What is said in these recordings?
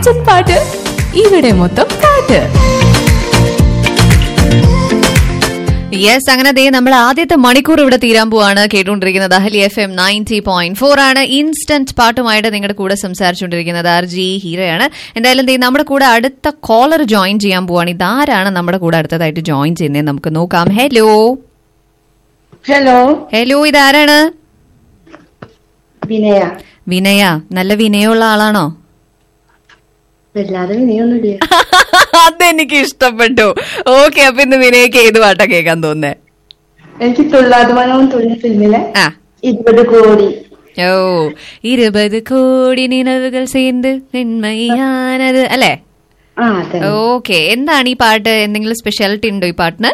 Instant പാട്ട് ഇവിടെ മൊത്തം പാട്ട് യെസ് അങ്ങനെ ദേ നമ്മൾ ആദ്യത്തെ മണിക്കൂർ ഇവിടെ തീരാൻ പോവാണ് കേട്ടുകൊണ്ടിരിക്കുന്നത് Ahalia F M ninety point four ആണ് ഇൻസ്റ്റന്റ് പാട്ടുമായിട്ട് നിങ്ങളുടെ കൂടെ സംസാരിച്ചുകൊണ്ടിരിക്കുന്നത് ആർ ജി ഹീറോയാണ് എന്തായാലും ദേ നമ്മുടെ കൂടെ അടുത്ത കോളർ ജോയിൻ ചെയ്യാൻ പോവാണ് ഇതാരാണ് നമ്മുടെ കൂടെ അടുത്തതായിട്ട് ജോയിൻ ചെയ്യുന്നത് നമുക്ക് നോക്കാം ഹലോ ഹലോ ഹലോ ഇതാരാണ് വിനയ വിനയ നല്ല വിനയമുള്ള ആളാണോ വല്ലാതെ വിനയൊന്നുമില്ല അതെനിക്ക് ഇഷ്ടപ്പെട്ടു ഓക്കെ അപ്പൊ ഇന്ന് വിനയക്ക് ഏത് പാട്ടാ കേൾക്കാൻ തോന്നുന്നേ എനിക്ക് തുള്ളാതുമാനവും തുള്ളി ഫിലിമിലെ ആ ഇരുപത് കോടി ഓ ഇരുപത് കോടി നിലവുകൾ சேர்ந்து വെണ്മയാനത് അല്ലേ ആ അതെ ഓക്കെ എന്താണ് ഈ പാട്ട് എന്തെങ്കിലും സ്പെഷ്യാലിറ്റി ഉണ്ടോ ഈ പാട്ടിന്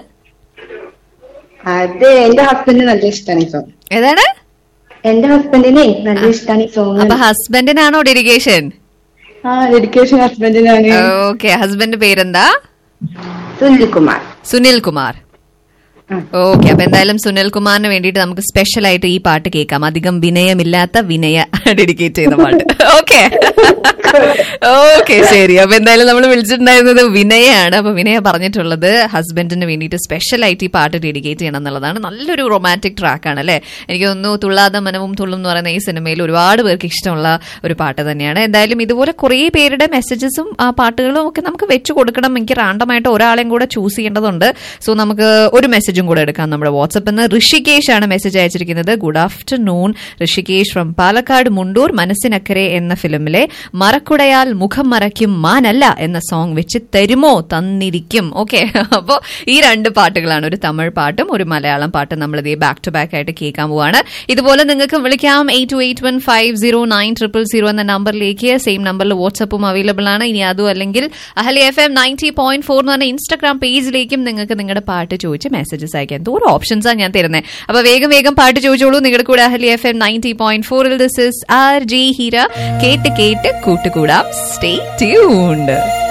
അത് എന്റെ ഹസ്ബൻഡിന് നല്ല ഇഷ്ടമാണ് ഈ സോങ് ഏതാണ് എന്റെ ഹസ്ബൻഡിനെ നല്ല ഇഷ്ടമാണ് ഈ സോങ് അപ്പൊ ഹസ്ബൻഡിനാണോ ഡെഡിക്കേഷൻ ആ ഡെഡിക്കേഷൻ ഹസ്ബൻഡിനാണ് ഓക്കെ ഹസ്ബൻഡ് പേരെന്താ സുനിൽകുമാർ സുനിൽ കുമാർ ഉം. ഓക്കെ അപ്പൊ എന്തായാലും സുനിൽ കുമാറിന് വേണ്ടിയിട്ട് നമുക്ക് സ്പെഷ്യൽ ആയിട്ട് ഈ പാട്ട് കേൾക്കാം അധികം വിനയമില്ലാത്ത വിനയ ഡെഡിക്കേറ്റ് ചെയ്യുന്ന പാട്ട് ഓക്കെ ഓക്കെ ശരി അപ്പൊ എന്തായാലും നമ്മൾ വിളിച്ചിട്ടുണ്ടായിരുന്നത് വിനയാണ് അപ്പൊ വിനയ പറഞ്ഞിട്ടുള്ളത് ഹസ്ബൻഡിന് വേണ്ടിയിട്ട് സ്പെഷ്യൽ ആയിട്ട് ഈ പാട്ട് ഡെഡിക്കേറ്റ് ചെയ്യണം എന്നുള്ളതാണ് നല്ലൊരു റൊമാൻറ്റിക് ട്രാക്കാണ് അല്ലെ എനിക്ക് തോന്നുന്നു തുള്ളാതെ മനവും തുള്ളും എന്ന് പറയുന്ന ഈ സിനിമയിൽ ഒരുപാട് പേർക്ക് ഇഷ്ടമുള്ള ഒരു പാട്ട് തന്നെയാണ് എന്തായാലും ഇതുപോലെ കുറേ പേരുടെ മെസ്സേജസും പാട്ടുകളും ഒക്കെ നമുക്ക് വെച്ച് കൊടുക്കണം എനിക്ക് റാണ്ടമായിട്ട് ഒരാളെയും കൂടെ ചൂസ് ചെയ്യേണ്ടതുണ്ട് സോ നമുക്ക് ഒരു മെസ്സേജും കൂടെ എടുക്കാം നമ്മുടെ വാട്സപ്പിൽ നിന്ന് ഋഷികേഷ് ആണ് മെസ്സേജ് അയച്ചിരിക്കുന്നത് good afternoon Rishikesh from Palakkad Mundur Manassinakkare എന്ന ഫിലിമിലെ മറക്കുടയാൽ മുഖം മറയ്ക്കും മാനല്ല എന്ന സോങ് വെച്ച് തരുമോ തന്നിരിക്കും ഓക്കെ അപ്പോൾ ഈ രണ്ട് പാട്ടുകളാണ് ഒരു തമിഴ് പാട്ടും ഒരു മലയാളം പാട്ടും നമ്മൾ ഇതേ ബാക്ക് ടു ബാക്ക് ആയിട്ട് കേൾക്കാൻ പോവാണ് ഇതുപോലെ നിങ്ങൾക്ക് വിളിക്കാം eight two eight one five zero nine triple zero എന്ന നമ്പറിലേക്ക് സെയിം നമ്പറിൽ വാട്സപ്പും അവൈലബിൾ ആണ് ഇനി അതും അല്ലെങ്കിൽ Ahalia F M ninety point four എന്ന് പറഞ്ഞ ഇൻസ്റ്റാഗ്രാം പേജിലേക്കും നിങ്ങൾക്ക് നിങ്ങളുടെ പാട്ട് ചോദിച്ച് മെസ്സേജസ് അയക്കാം ദൂരം ഓപ്ഷൻസാണ് ഞാൻ തരുന്നത് അപ്പൊ വേഗം വേഗം പാട്ട് ചോദിച്ചോളൂ നിങ്ങളുടെ കൂടെ അഹലി എഫ് എം നയൻറ്റി പോയിന്റ് ഫോറിൽ this is R J Heera കേട്ട് കേട്ട് കൂട്ടുകൂടാം സ്റ്റേ ട്യൂൺഡ്